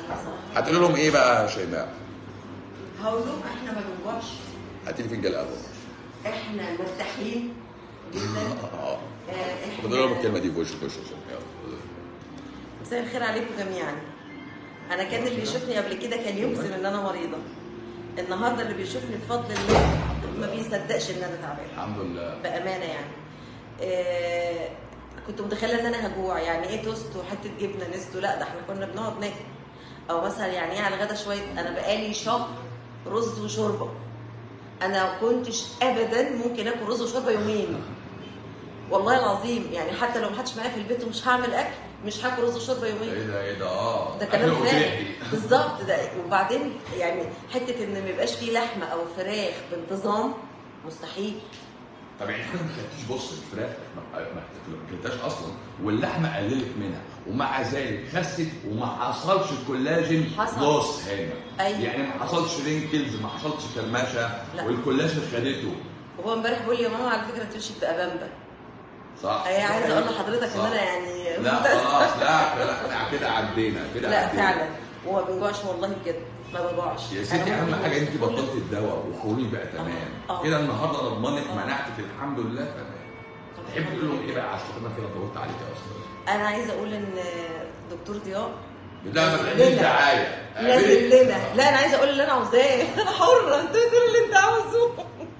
بصراحه هتقول لهم ايه بقى يا شيماء؟ هقول لهم احنا ما بنجوعش هاتي لي فنجان قهوه احنا مرتاحين جدا اه آه، بقول لهم احنا الكلمه دي في وش في وش يلا. مساء الخير عليكم جميعا انا كان اللي يشوفني قبل كده كان يجزم ان انا مريضه النهارده اللي بيشوفني بفضل الله ما بيصدقش ان انا تعبانه الحمد لله بامانه يعني آه كنت متخيله ان انا هجوع يعني ايه توست وحته جبنه نستو لا ده احنا كنا بنقعد ناكل او مثلا يعني ايه على الغدا شويه انا بقالي شهر رز وشوربه انا ما كنتش ابدا ممكن اكل رز وشوربه يومين والله العظيم يعني حتى لو محدش معايا في البيت ومش هعمل اكل مش هاكل رز وشوربه يومين ايه ده ايه ده اه ده كلام أكل فارغ أبيحي. بالظبط ده وبعدين يعني حته ان ما يبقاش فيه لحمه او فراخ بانتظام مستحيل طب يعني احنا ما خدتيش بص الفراخ ما ما اكلتهاش اصلا واللحمه قللت منها ومع ذلك خست وما حصلش الكولاجين حصل. لوس هنا أيوة. يعني ما حصلش رينكلز ما حصلش كرمشه لا. والكولاجين خدته وهو امبارح بيقول لي يا ماما على فكره انت مش بتبقى بامبا صح هي عايزه اقول لحضرتك ان صح. انا يعني لا ممتازة. خلاص لا لا لا كده عدينا كده لا عدينا. فعلا وما بنجوعش والله بجد ما بجوعش يا أنا ستي اهم ممكن حاجه انت كل- بطلتي الدواء وكوني بقى تمام آه. كده النهارده انا ضمنك آه. مناعتك الحمد لله تمام تحب تقول لهم ايه بقى عشان انا كده طولت عليك اصلا انا عايزه اقول ان دكتور ضياء لا ما تعمليش لنا. دعايه لازم لنا لا انا عايزه اقول اللي انا عاوزاه انا حره انت تقول اللي انت عاوزه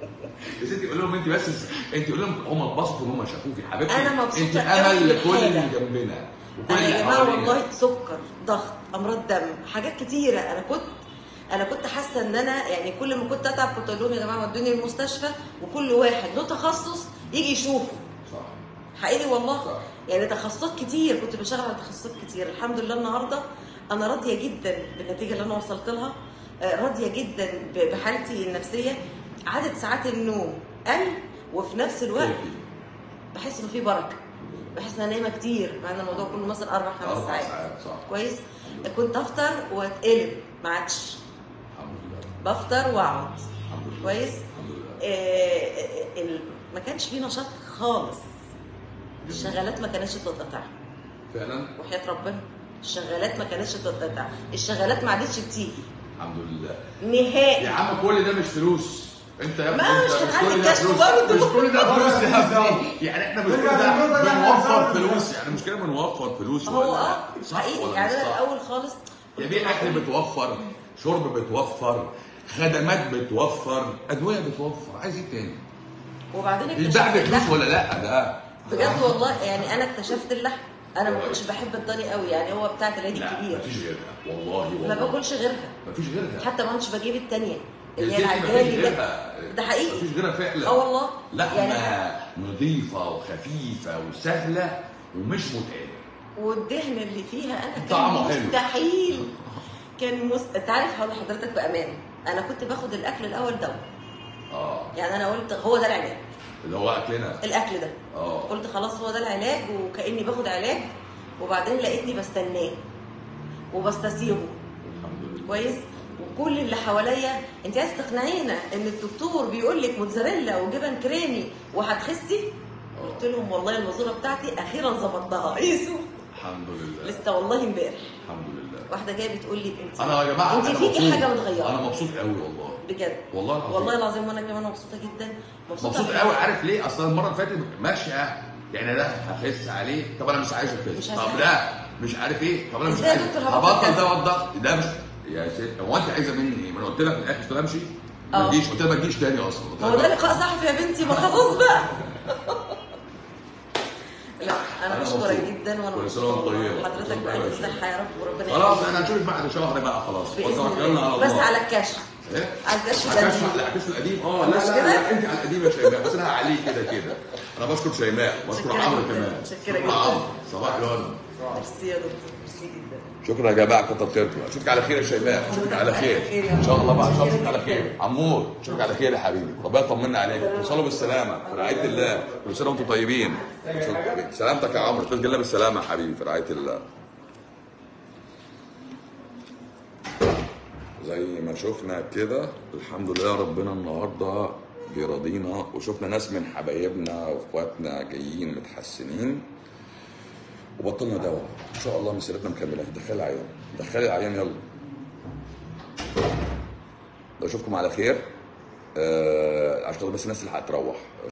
يا ستي قول لهم انت بس انت قول لهم هم اتبسطوا ان هم شافوكي حبيبتي أنا مبسوطة انت أوي امل لكل بالحاجة. اللي جنبنا وكل انا اللي يا جماعه حوالينا. والله سكر ضغط امراض دم حاجات كتيره انا كنت انا كنت حاسه ان انا يعني كل ما كنت اتعب كنت اقول لهم يا جماعه ودوني المستشفى وكل واحد له تخصص يجي يشوفه صح حقيقي والله صح. يعني تخصصات كتير كنت بشتغل على تخصصات كتير الحمد لله النهارده انا راضيه جدا بالنتيجه اللي انا وصلت لها آه، راضيه جدا ب- بحالتي النفسيه عدد ساعات النوم قل وفي نفس الوقت كيفي. بحس انه في بركه بحس ان انا نايمه كتير مع ان الموضوع كله مثلا اربع خمس اربع ساعات ساعات صح كويس كنت افطر واتقلب ما عادش الحمد لله بفطر واقعد الحمد لله كويس الحمد لله آه، آه، ال- ما كانش فيه نشاط خالص الشغالات ما كانتش بتتقطع فعلا وحياه ربنا الشغالات ما كانتش بتتقطع الشغالات ما عادتش بتيجي الحمد لله نهائي يا عم كل ده مش فلوس انت يا ابني ما انت مش مش هنعدي كل ده الكشف فلوس برضه. مش كل ده فلوس يا بالظبط. ابني يعني احنا مش كل نرجع ده للنقطة اللي بنوفر احنا فلوس يعني مش كده بنوفر فلوس هو ولا اه لا؟ صح حقيقي ولا يعني مش انا صح؟ الاول خالص يا كنت بيه اكل بقول- بتوفر شرب بتوفر خدمات بتوفر ادويه بتوفر عايز ايه تاني؟ وبعدين البيع اكتشفت بفلوس اللحم ولا لا ده بجد والله يعني انا اكتشفت اللحم انا ما كنتش بحب الضاني قوي يعني هو بتاعت العيد لا الكبير مفيش غيرها والله ما والله باكلش غيرها مفيش غيرها حتى ما كنتش بجيب التانية يا اللي هي ستي مفيش العجالي ده غيرها ده حقيقي. مفيش غيرها فعلا اه والله لحمه يعني نظيفه وخفيفه وسهله ومش متعبه والدهن اللي فيها انا كان طعمه حلو. مستحيل كان مس... انت عارف هقول لحضرتك بامان انا كنت باخد الاكل الاول دواء اه يعني انا قلت هو ده العلاج اللي هو اكلنا الاكل ده اه قلت خلاص هو ده العلاج وكاني باخد علاج وبعدين لقيتني بستناه وبستسيغه الحمد لله كويس وكل اللي حواليا انت عايز تقنعينا ان الدكتور بيقول لك موتزاريلا وجبن كريمي وهتخسي قلت لهم والله الوزاره بتاعتي اخيرا ظبطتها ايسو الحمد لله لسه والله امبارح الحمد لله واحده جايه بتقول لي انت انا يا جماعه انت أنا فيكي مبسوط. حاجه متغيره انا مبسوط قوي والله بجد والله العظيم والله العظيم وانا كمان مبسوطه جدا مبسوطه مبسوط بال- قوي عارف ليه اصلا المره اللي فاتت ماشيه يعني ده هخس عليه طب انا مش عايز مش اخس عايز طب ده مش عارف ايه طب انا مش إزاي يا عايز دكتور هبطل هبطل كذا؟ ده والضغط ده مش يا ست هو انت عايزه مني ايه؟ ما انا قلت لك في الاخر قلت لها امشي ما اه. تجيش قلت لها ما تجيش تاني اصلا قلت ما لها هو ده لقاء صحفي يا بنتي ما خلاص بقى لا انا أنا بشكرك مبسوط. جدا وانا كل سنة وأنت مبسوطة طيبة. حضرتك ربنا بألف يخليك. صحه يا رب وربنا خلاص يخليك. انا هنشوفك بعد شهر بقى خلاص باذن توكلنا على الله بس الله. على الكشف ايه؟ على الكشف على ده الكشف لا الكشف القديم اه لا مش لا, كده؟ لا انت على القديم يا شيماء بس انا عليه كده كده انا بشكر شيماء بشكر متشكرة عمرو جداً. كمان متشكرة شكرا جداً. عمرو صباح الورد ميرسي يا دكتور ميرسي جدا شكرا يا جماعه كتر خيركم اشوفك على خير يا شيماء اشوفك على خير ان شاء الله بعد شهر اشوفك على خير عمور اشوفك على خير يا حبيبي ربنا يطمنا عليك توصلوا بالسلامه في رعايه الله كل سنه وانتم طيبين كل سنة وأنتم طيبين. سلامتك يا عمرو تلقى الله بالسلامه يا حبيبي في رعايه الله زي ما شفنا كده الحمد لله ربنا النهارده بيرضينا وشفنا ناس من حبايبنا واخواتنا جايين متحسنين وبطلنا دواء ان شاء الله مسيرتنا مكمله دخل عيان دخلي العيان يلا اشوفكم على خير آه عشان خاطر بس الناس اللي هتروح